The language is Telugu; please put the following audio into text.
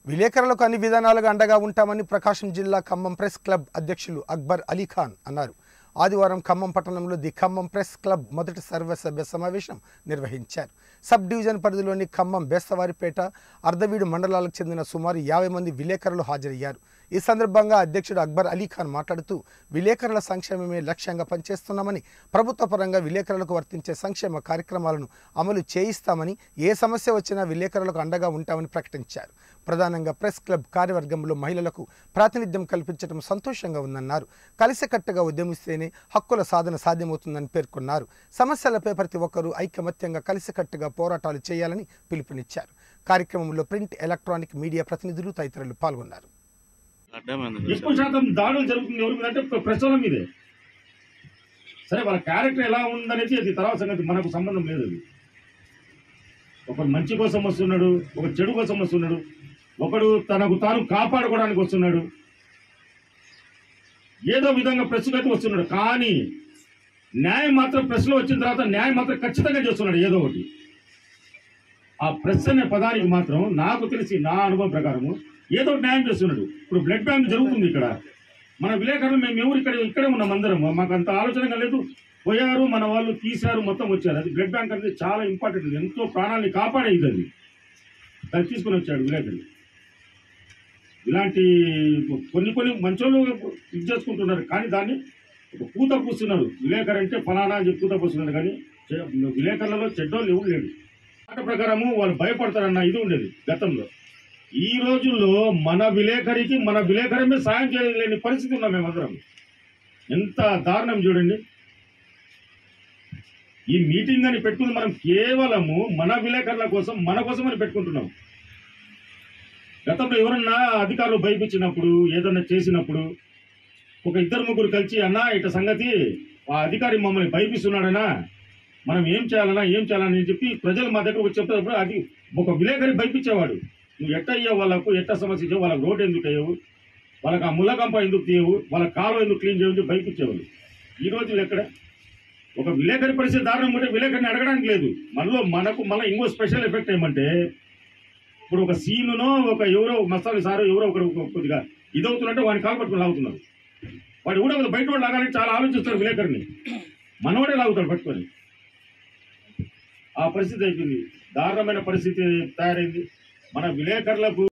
విలేకరులకు అన్ని విధానాలుగా అండగా ఉంటామని ప్రకాశం జిల్లా ఖమ్మం ప్రెస్ క్లబ్ అధ్యక్షులు అక్బర్ అలీ ఖాన్ అన్నారు ఆదివారం ఖమ్మం పట్టణంలో ది ఖమ్మం ప్రెస్ క్లబ్ మొదటి సర్వసభ్య సమావేశం నిర్వహించారు సబ్ డివిజన్ పరిధిలోని ఖమ్మం బేస్తవారిపేట అర్ధవీడు మండలాలకు చెందిన సుమారు యాభై మంది విలేకరులు హాజరయ్యారు ఈ సందర్భంగా అధ్యక్షుడు అక్బర్ అలీ ఖాన్ మాట్లాడుతూ విలేకరుల సంక్షేమమే లక్ష్యంగా పనిచేస్తున్నామని ప్రభుత్వ పరంగా విలేకరులకు వర్తించే సంక్షేమ కార్యక్రమాలను అమలు చేయిస్తామని ఏ సమస్య వచ్చినా విలేకరులకు అండగా ఉంటామని ప్రకటించారు ప్రధానంగా ప్రెస్ క్లబ్ కార్యవర్గంలో మహిళలకు ప్రాతినిధ్యం కల్పించడం సంతోషంగా ఉందన్నారు కలిసికట్టుగా ఉద్యమిస్తేనే హక్కుల సాధన సాధ్యమవుతుందని పేర్కొన్నారు సమస్యలపై ప్రతి ఒక్కరూ ఐకమత్యంగా కలిసికట్టుగా పోరాటాలు చేయాలని పిలుపునిచ్చారు కార్యక్రమంలో ప్రింట్ ఎలక్ట్రానిక్ మీడియా ప్రతినిధులు తదితరులు పాల్గొన్నారు అడ్డమైంది ఎక్కువ శాతం దాడులు జరుగుతుంది ఎవరి మీద అంటే ప్ర- ప్రచురణ మీదే సరే వాళ్ళ క్యారెక్టర్ ఎలా ఉందనేది అది తర్వాత సంగతి మనకు సంబంధం లేదు అది ఒకడు మంచి కోసం వస్తున్నాడు ఒక చెడు కోసం వస్తున్నాడు ఒకడు తనకు తాను కాపాడుకోవడానికి వస్తున్నాడు ఏదో విధంగా ప్రెస్కి అయితే వస్తున్నాడు కానీ న్యాయం మాత్రం ప్రెస్లో వచ్చిన తర్వాత న్యాయం మాత్రం ఖచ్చితంగా చేస్తున్నాడు ఏదో ఒకటి ఆ ప్రెస్ అనే పదానికి మాత్రం నాకు తెలిసి నా అనుభవం ప్రకారము ఏదో ఒకటి న్యాయం చేస్తున్నాడు ఇప్పుడు బ్లడ్ బ్యాంక్ జరుగుతుంది ఇక్కడ మన విలేకరులు మేము ఎవరు ఇక్కడ ఇక్కడే ఉన్నాం అందరం మాకు అంత ఆలోచన లేదు పోయారు మన వాళ్ళు తీశారు మొత్తం వచ్చారు అది బ్లడ్ బ్యాంక్ అనేది చాలా ఇంపార్టెంట్ ఎంతో ప్రాణాలని కాపాడేది అది దాన్ని తీసుకుని వచ్చాడు విలేకరులు ఇలాంటి కొన్ని కొన్ని మంచోళ్ళు ఇది చేసుకుంటున్నారు కానీ దాన్ని ఒక పూత పూస్తున్నారు విలేకరు అంటే ఫలానా అని చెప్పి పూత పూస్తున్నారు కానీ చె- విలేకరులలో చెడ్డోళ్ళు ఎవరు లేడు మాట ప్రకారము వాళ్ళు భయపడతారన్న ఇది ఉండేది గతంలో ఈ రోజుల్లో మన విలేకరికి మన విలేకరమే సాయం చేయలేని పరిస్థితి ఉన్నాం మేమందరం ఎంత దారుణం చూడండి ఈ మీటింగ్ అని పెట్టుకుని మనం కేవలము మన విలేకరుల కోసం మన కోసం అని పెట్టుకుంటున్నాం గతంలో ఎవరన్నా అధికారులు భయపించినప్పుడు ఏదన్నా చేసినప్పుడు ఒక ఇద్దరు ముగ్గురు కలిసి అన్నా ఇట సంగతి ఆ అధికారి మమ్మల్ని భయపిస్తున్నాడనా మనం ఏం చేయాలన్నా ఏం చేయాలని చెప్పి ప్రజలు మా దగ్గర వచ్చి చెప్పేటప్పుడు అది ఒక విలేకరి భయపించేవాడు నువ్వు ఎట్ట అయ్యావు వాళ్ళకు ఎట్ట సమస్య ఇచ్చావు వాళ్ళకి రోడ్ ఎందుకు అయ్యావు వాళ్ళకి ఆ ముళ్ళకంప ఎందుకు తీయవు వాళ్ళ కాలువ ఎందుకు క్లీన్ చేయవు అని చెప్పి భయపించేవాళ్ళు ఈ రోజులు ఎక్కడ ఒక విలేకరి పరిస్థితి దారుణం ఉంటే విలేకరిని అడగడానికి లేదు మనలో మనకు మళ్ళీ ఇంకో స్పెషల్ ఎఫెక్ట్ ఏమంటే ఇప్పుడు ఒక సీనునో ఒక ఎవరో మస్తాని సారో ఎవరో ఒకరు కొద్దిగా ఇదవుతున్నట్టే వాడిని కాలు పట్టుకుని లాగుతున్నారు వాడు కూడా ఒక బయట వాడు లాగాలని చాలా ఆలోచిస్తారు విలేకరిని మనవాడే లాగుతాడు పట్టుకొని ఆ పరిస్థితి అయిపోయింది దారుణమైన పరిస్థితి తయారైంది మన విలేకరులకు